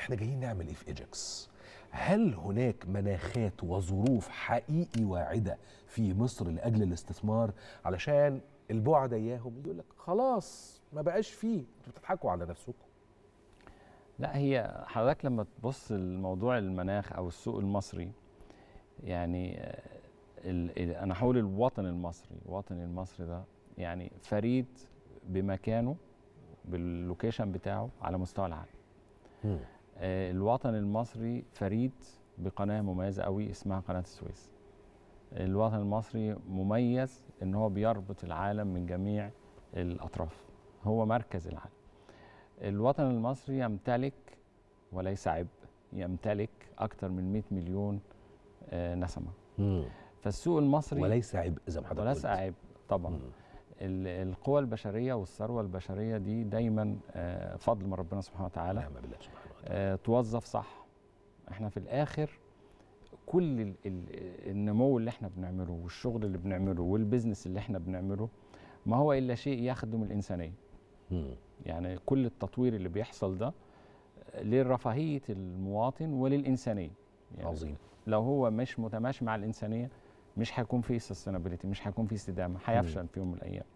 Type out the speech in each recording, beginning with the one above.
احنا جايين نعمل ايه في ايجكس هل هناك مناخات وظروف حقيقي واعده في مصر لاجل الاستثمار علشان البعد اياهم يقول لك خلاص ما بقاش فيه انتوا بتضحكوا على نفسكم لا هي حضرتك لما تبص لموضوع المناخ او السوق المصري يعني آه، ال- ال- انا هقول الوطن المصري الوطن المصري ده يعني فريد بمكانه باللوكيشن بتاعه على مستوى العالم مم. آه، الوطن المصري فريد بقناه مميزه قوي اسمها قناه السويس الوطن المصري مميز ان هو بيربط العالم من جميع الاطراف هو مركز العالم الوطن المصري يمتلك وليس عبء يمتلك اكثر من 100 مليون آه، نسمه مم. فالسوق المصري وليس عبء زي ما حضرتك وليس قلت. عيب طبعا مم. ال- القوى البشريه والثروه البشريه دي دايما آه، فضل من ربنا سبحانه وتعالى نعم بالله سبحانه وتعالى آه، توظف صح احنا في الاخر كل ال- ال- النمو اللي احنا بنعمله والشغل اللي بنعمله والبزنس اللي احنا بنعمله ما هو الا شيء يخدم الانسانيه مم. يعني كل التطوير اللي بيحصل ده لرفاهيه المواطن وللانسانيه يعني عظيم لو هو مش متماشي مع الانسانيه مش هيكون فيه سستينابيلتي مش هيكون فيه استدامه هيفشل في يوم من الايام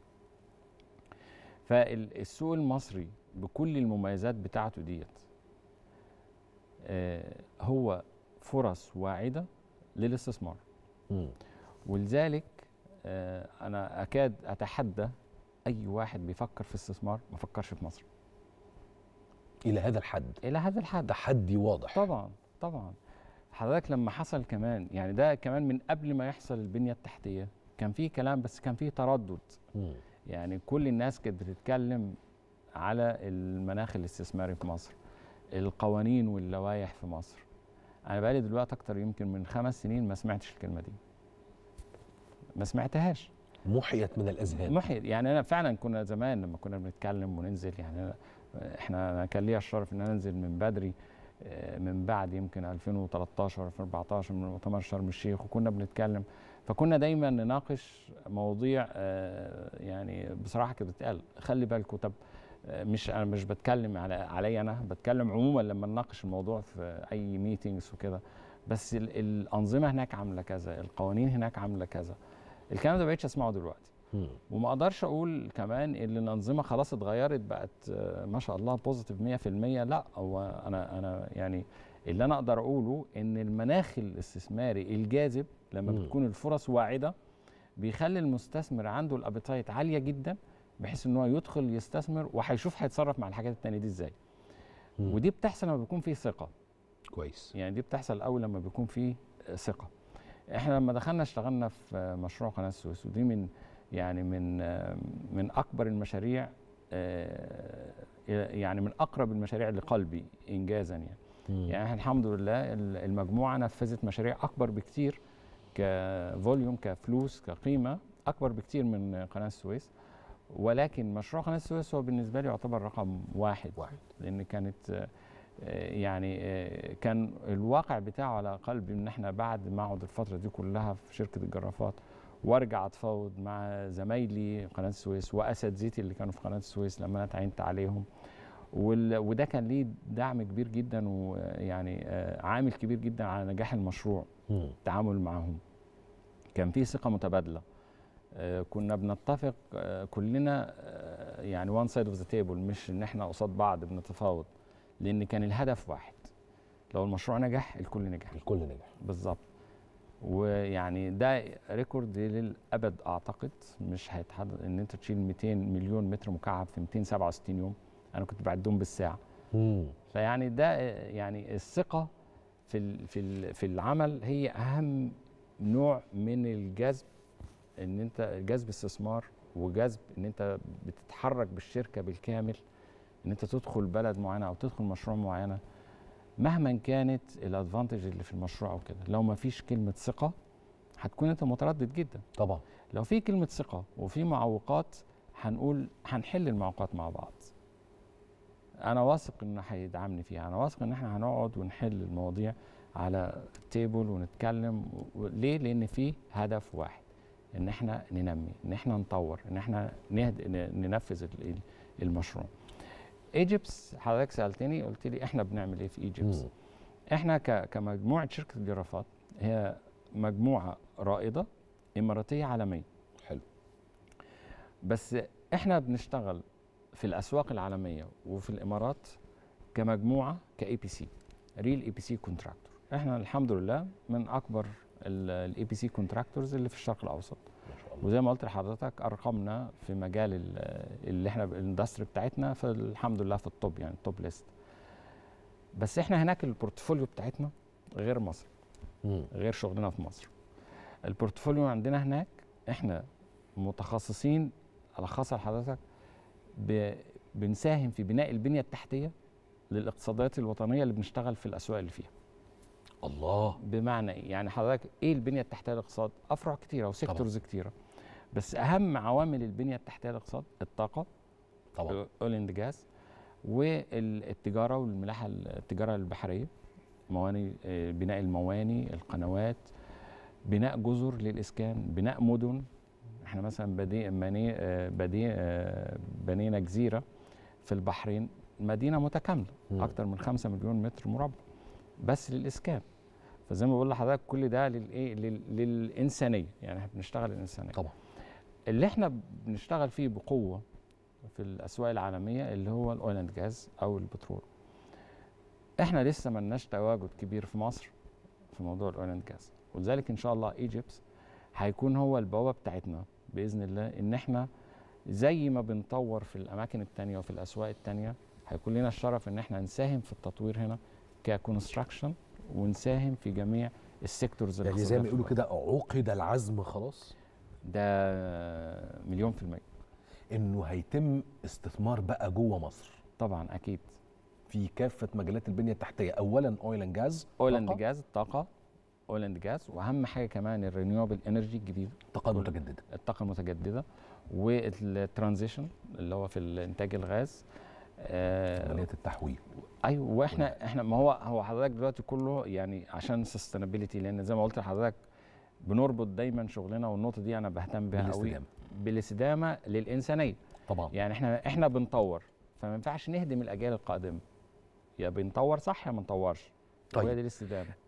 فالسوق المصري بكل المميزات بتاعته ديت آه، هو فرص واعده للاستثمار مم. ولذلك آه، انا اكاد اتحدى اي واحد بيفكر في استثمار ما فكرش في مصر الى هذا الحد الى هذا الحد تحدي واضح طبعا طبعا حضرتك لما حصل كمان يعني ده كمان من قبل ما يحصل البنيه التحتيه كان في كلام بس كان في تردد مم. يعني كل الناس كانت بتتكلم على المناخ الاستثماري في مصر القوانين واللوائح في مصر انا بقالي دلوقتي اكتر يمكن من خمس سنين ما سمعتش الكلمه دي ما سمعتهاش محيت من الاذهان محيط يعني انا فعلا كنا زمان لما كنا بنتكلم وننزل يعني أنا احنا انا كان ليا الشرف ان انا انزل من بدري آه، من بعد يمكن 2013 2014 من مؤتمر شرم الشيخ وكنا بنتكلم فكنا دايما نناقش مواضيع آه، يعني بصراحه كده بتتقال خلي بالكم طب آه، مش انا مش بتكلم على علي انا بتكلم عموما لما نناقش الموضوع في اي ميتينجز وكده بس ال- الانظمه هناك عامله كذا القوانين هناك عامله كذا الكلام ده بقيتش اسمعه دلوقتي مم. وما اقدرش اقول كمان ان الانظمه خلاص اتغيرت بقت آه، ما شاء الله بوزيتيف 100% لا هو انا انا يعني اللي انا اقدر اقوله ان المناخ الاستثماري الجاذب لما مم. بتكون الفرص واعده بيخلي المستثمر عنده الابيتايت عاليه جدا بحيث ان هو يدخل يستثمر وهيشوف هيتصرف مع الحاجات التانية دي ازاي مم. ودي بتحصل لما بيكون في ثقه كويس يعني دي بتحصل اول لما بيكون في ثقه احنا لما دخلنا اشتغلنا في مشروع قناه السويس ودي من يعني من من اكبر المشاريع آه، يعني من اقرب المشاريع لقلبي انجازا يعني مم. يعني احنا الحمد لله ال- المجموعه نفذت مشاريع اكبر بكتير كفوليوم كفلوس كقيمه اكبر بكتير من قناه السويس ولكن مشروع قناه السويس هو بالنسبه لي يعتبر رقم واحد واحد لان كانت آه، آه، يعني آه، كان الواقع بتاعه على قلبي ان احنا بعد ما اقعد الفتره دي كلها في شركه الجرافات وارجع اتفاوض مع زمايلي قناه السويس واساتذتي اللي كانوا في قناه السويس لما انا اتعينت عليهم وال- وده كان ليه دعم كبير جدا ويعني آه، عامل كبير جدا على نجاح المشروع مم. التعامل معهم كان في ثقه متبادله آه، كنا بنتفق آه، كلنا آه، يعني وان سايد اوف ذا تيبل مش ان احنا قصاد بعض بنتفاوض لان كان الهدف واحد لو المشروع نجح الكل نجح الكل نجح بالظبط ويعني ده ريكورد للابد اعتقد مش هيتحدد ان انت تشيل 200 مليون متر مكعب في 267 يوم انا كنت بعدهم بالساعه مم. فيعني ده آه، يعني الثقه في ال- في ال- في العمل هي اهم نوع من الجذب ان انت جذب استثمار وجذب ان انت بتتحرك بالشركه بالكامل ان انت تدخل بلد معينه او تدخل مشروع معينه مهما كانت الادفانتج اللي في المشروع او كده لو ما فيش كلمه ثقه هتكون انت متردد جدا طبعا لو في كلمه ثقه وفي معوقات هنقول هنحل المعوقات مع بعض انا واثق انه هيدعمني فيها انا واثق ان احنا هنقعد ونحل المواضيع على التيبل ونتكلم و- ليه لان في هدف واحد ان احنا ننمي ان احنا نطور ان احنا نهد... ن- ننفذ ال- ال- المشروع ايجيبس حضرتك سالتني قلت لي احنا بنعمل ايه في ايجيبس مم. احنا ك- كمجموعه شركه جرافات هي مجموعه رائده اماراتيه عالميه حلو بس احنا بنشتغل في الاسواق العالميه وفي الامارات كمجموعه كاي بي سي ريل اي بي سي كونتراكتور احنا الحمد لله من اكبر الاي بي سي كونتراكتورز اللي في الشرق الاوسط ما شاء الله وزي ما قلت لحضرتك ارقامنا في مجال ال- اللي احنا الاندستري بتاعتنا فالحمد لله في التوب يعني التوب ليست بس احنا هناك البورتفوليو بتاعتنا غير مصر مم. غير شغلنا في مصر البورتفوليو عندنا هناك احنا متخصصين الخاصه لحضرتك ب... بنساهم في بناء البنيه التحتيه للاقتصادات الوطنيه اللي بنشتغل في الاسواق اللي فيها الله بمعنى ايه يعني حضرتك ايه البنيه التحتيه للاقتصاد افرع كتيره وسيكتورز كتيره بس اهم عوامل البنيه التحتيه للاقتصاد الطاقه طبعا اول اند جاز والتجاره والملاحه التجاره البحريه مواني آه، بناء المواني القنوات بناء جزر للاسكان بناء مدن احنا مثلا بدي بني آه، بدي آه، بنينا جزيره في البحرين مدينه متكامله مم. اكتر من 5 مليون متر مربع بس للاسكان فزي ما بقول لحضرتك كل ده للايه لل- للانسانيه يعني احنا بنشتغل الانسانيه طبعا اللي احنا بنشتغل فيه بقوه في الاسواق العالميه اللي هو الاويل اند جاز او البترول احنا لسه ما لناش تواجد كبير في مصر في موضوع الاويل اند جاز ولذلك ان شاء الله ايجيبس هيكون هو البوابه بتاعتنا باذن الله ان احنا زي ما بنطور في الاماكن التانية وفي الاسواق التانية هيكون لنا الشرف ان احنا نساهم في التطوير هنا ككونستراكشن ونساهم في جميع السيكتورز يعني زي ما يقولوا كده عقد العزم خلاص ده مليون في المية انه هيتم استثمار بقى جوه مصر طبعا اكيد في كافه مجالات البنيه التحتيه اولا اويل اند جاز اويل اند جاز الطاقه اويل اند جاز واهم حاجه كمان الرينيوبل انرجي الجديده طاقه كل- متجدده الطاقه المتجدده والترانزيشن اللي هو في الانتاج الغاز آه عمليه التحويل ايوه واحنا احنا ما هو هو حضرتك دلوقتي كله يعني عشان سستينابيلتي لان زي ما قلت لحضرتك بنربط دايما شغلنا والنقطه دي انا بهتم بيها قوي بالاستدامه بالاستدامه للانسانيه طبعا يعني احنا احنا بنطور فما ينفعش نهدم الاجيال القادمه يا بنطور صح يا ما نطورش طيب. وهي دي الاستدامه